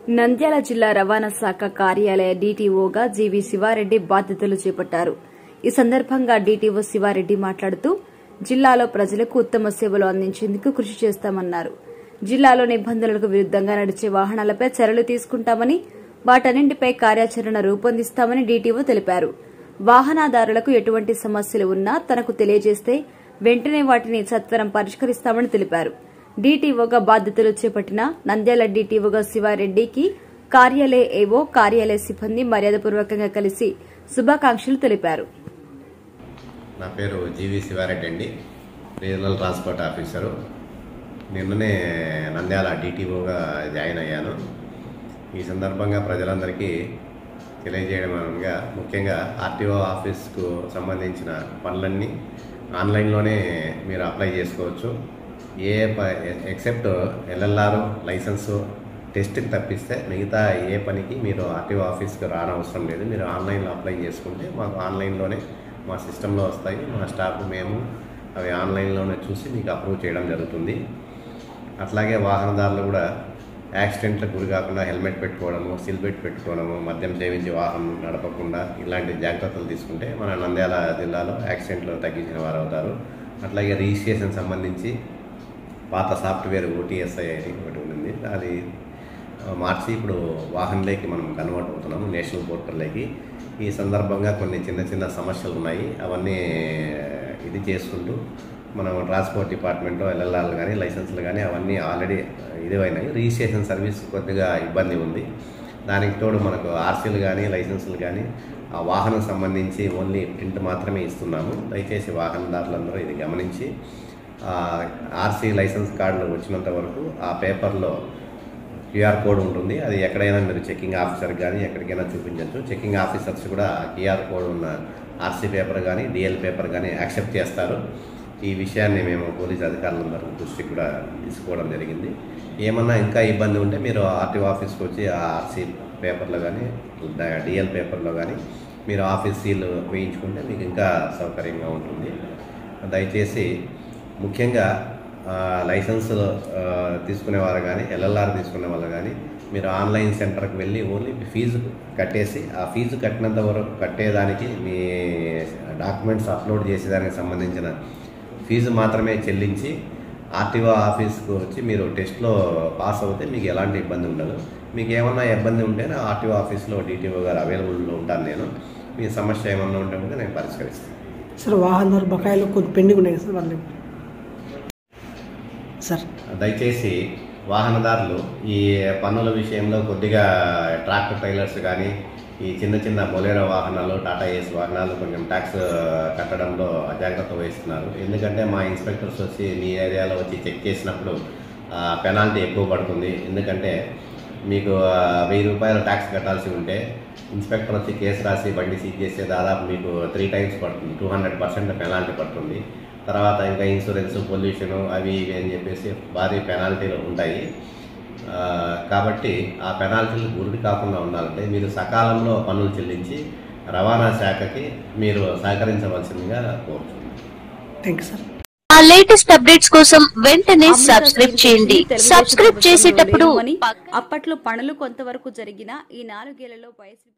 నంద్యాల జిల్లా రవాణా శాఖ కార్యాలయ డీటీఓగా జీవీ శివారెడ్డి బాధ్యతలు చేపట్టారు ఈ సందర్భంగా డీటీఓ శివారెడ్డి మాట్లాడుతూ జిల్లాలో ప్రజలకు ఉత్తమ సేవలు అందించేందుకు కృషి చేస్తామన్నారు జిల్లాలో నిబంధనలకు విరుద్దంగా నడిచే వాహనాలపై చర్యలు తీసుకుంటామని వాటన్నింటిపై కార్యాచరణ రూపొందిస్తామని డీటీఓ తెలిపారు వాహనదారులకు ఎటువంటి సమస్యలు ఉన్నా తనకు తెలియజేస్తే వెంటనే వాటిని సత్వరం పరిష్కరిస్తామని తెలిపారు డీటీఓగా బాధ్యతలు చేపట్టిన నంద్యాల డీటీఓగా శివారెడ్డికి కార్యాలయ ఏవో కార్యాలయ సిబ్బంది మర్యాదపూర్వకంగా కలిసి శుభాకాంక్షలు తెలిపారు నా పేరు జీవి శివారెడ్డి అండి రీజనల్ ట్రాన్స్పోర్ట్ ఆఫీసరు నిన్ననే నంద్యాల డిటిఓగా జాయిన్ అయ్యాను ఈ సందర్భంగా ప్రజలందరికీ తెలియజేయడం అనగా ముఖ్యంగా ఆర్టీఓ ఆఫీస్కు సంబంధించిన పనులన్నీ ఆన్లైన్లోనే మీరు అప్లై చేసుకోవచ్చు ఏ ప ఎక్సెప్ట్ ఎల్ఎల్ఆర్ లైసెన్సు టెస్ట్కి తప్పిస్తే మిగతా ఏ పనికి మీరు ఆర్టీఓ ఆఫీస్కి రానవసరం లేదు మీరు ఆన్లైన్లో అప్లై చేసుకుంటే మాకు ఆన్లైన్లోనే మా సిస్టంలో వస్తాయి మా స్టాఫ్ మేము అవి ఆన్లైన్లోనే చూసి మీకు అప్రూవ్ చేయడం జరుగుతుంది అట్లాగే వాహనదారులు కూడా యాక్సిడెంట్లకు గురి కాకుండా హెల్మెట్ పెట్టుకోవడము సీల్ బెల్ట్ పెట్టుకోవడము మద్యం సేవించి వాహనం నడపకుండా ఇలాంటి జాగ్రత్తలు తీసుకుంటే మన నంద్యాల జిల్లాలో యాక్సిడెంట్లు తగ్గించిన వారు అవుతారు అట్లాగే రిజిస్ట్రేషన్ సంబంధించి పాత సాఫ్ట్వేర్ ఓటీఎస్ఐ అని ఒకటి ఉంది అది ఆ, మార్చి ఇప్పుడు వాహన్లోకి మనం కన్వర్ట్ అవుతున్నాము నేషనల్ పోర్టల్లోకి ఈ సందర్భంగా కొన్ని చిన్న చిన్న సమస్యలు ఉన్నాయి అవన్నీ ఇది చేసుకుంటూ మనం ట్రాన్స్పోర్ట్ డిపార్ట్మెంట్లో ఎల్ఎల్ఆర్లు కానీ లైసెన్స్లు కానీ అవన్నీ ఆల్రెడీ ఇదివైనాయి రిజిస్ట్రేషన్ సర్వీస్ కొద్దిగా ఇబ్బంది ఉంది దానికి తోడు మనకు ఆర్సీలు కానీ లైసెన్సులు కానీ ఆ వాహనం సంబంధించి ఓన్లీ ప్రింట్ మాత్రమే ఇస్తున్నాము దయచేసి వాహనదారులందరూ ఇది గమనించి ఆర్సీ లైసెన్స్ కార్డులు వచ్చినంత వరకు ఆ పేపర్లో క్యూఆర్ కోడ్ ఉంటుంది అది ఎక్కడైనా మీరు చెక్కింగ్ ఆఫీసర్ కానీ ఎక్కడికైనా చూపించవచ్చు చెక్కింగ్ ఆఫీసర్స్ కూడా క్యూఆర్ కోడ్ ఉన్న ఆర్సీ పేపర్ కానీ డిఎల్ పేపర్ కానీ యాక్సెప్ట్ చేస్తారు ఈ విషయాన్ని మేము పోలీస్ అధికారులందరూ దృష్టికి కూడా తీసుకోవడం జరిగింది ఏమన్నా ఇంకా ఇబ్బంది ఉంటే మీరు ఆర్టీఓ ఆఫీస్కి వచ్చి ఆ ఆర్సీ పేపర్లో కానీ డిఎల్ పేపర్లో కానీ మీరు ఆఫీస్ సీల్ వేయించుకుంటే మీకు ఇంకా సౌకర్యంగా ఉంటుంది దయచేసి ముఖ్యంగా ఆ, లైసెన్స్ ఆ, తీసుకునేవారు కానీ ఎల్ఎల్ఆర్ తీసుకునే వాళ్ళు కానీ మీరు ఆన్లైన్ సెంటర్కి వెళ్ళి ఓన్లీ ఫీజు కట్టేసి ఆ ఫీజు కట్టినంత వరకు కట్టేదానికి మీ డాక్యుమెంట్స్ అప్లోడ్ చేసేదానికి సంబంధించిన ఫీజు మాత్రమే చెల్లించి ఆర్టీఓ ఆఫీస్కి వచ్చి మీరు టెస్ట్లో పాస్ అవుతే మీకు ఎలాంటి ఇబ్బంది ఉండదు మీకు ఏమన్నా ఇబ్బంది ఉంటే నా ఆర్టీఓ ఆఫీస్లో డీటీఓ గారు అవైలబుల్లో ఉంటాను నేను మీ సమస్య ఏమన్నా ఉంటే కూడా నేను పరిష్కరిస్తాను సార్ వాహనదారు బకాయిలు కొన్ని పెండింగ్ ఉన్నాయి సార్ వాళ్ళు సార్ దయచేసి వాహనదారులు ఈ పన్నుల విషయంలో కొద్దిగా ట్రాక్టర్ ట్రైలర్స్ కానీ ఈ చిన్న చిన్న బొలేరో వాహనాలు టాటా ఏస్ వాహనాలు కొంచెం ట్యాక్స్ కట్టడంలో అజాగ్రత్త వహిస్తున్నారు ఎందుకంటే మా ఇన్స్పెక్టర్స్ వచ్చి మీ ఏరియాలో వచ్చి చెక్ చేసినప్పుడు పెనాల్టీ ఎక్కువ పడుతుంది ఎందుకంటే మీకు ఆ, వెయ్యి రూపాయలు ట్యాక్స్ కట్టాల్సి ఉంటే ఇన్స్పెక్టర్ వచ్చి కేసు రాసి బండి సీజ్ చేస్తే దాదాపు మీకు త్రీ టైమ్స్ పడుతుంది టూ హండ్రెడ్ పర్సెంట్ పెనాల్టీ పడుతుంది తర్వాత ఇంకా ఇన్సూరెన్స్ పొల్యూషన్ అవి ఇవి అని చెప్పేసి భారీ పెనాల్టీలు ఉంటాయి ఆ, కాబట్టి ఆ పెనాల్టీలు గురి కాకుండా ఉండాలంటే మీరు సకాలంలో పన్నులు చెల్లించి రవాణా శాఖకి మీరు సహకరించవలసిందిగా కోరుతున్నాను థ్యాంక్ యూ సార్ ఆ లేటెస్ట్ అప్డేట్స్ కోసం వెంటనే సబ్స్క్రైబ్ చేయండి సబ్స్క్రైబ్ చేసేటప్పుడు అప్పట్లో పనులు కొంతవరకు జరిగిన ఈ నాలుగేళ్లలో వైఎస్పీ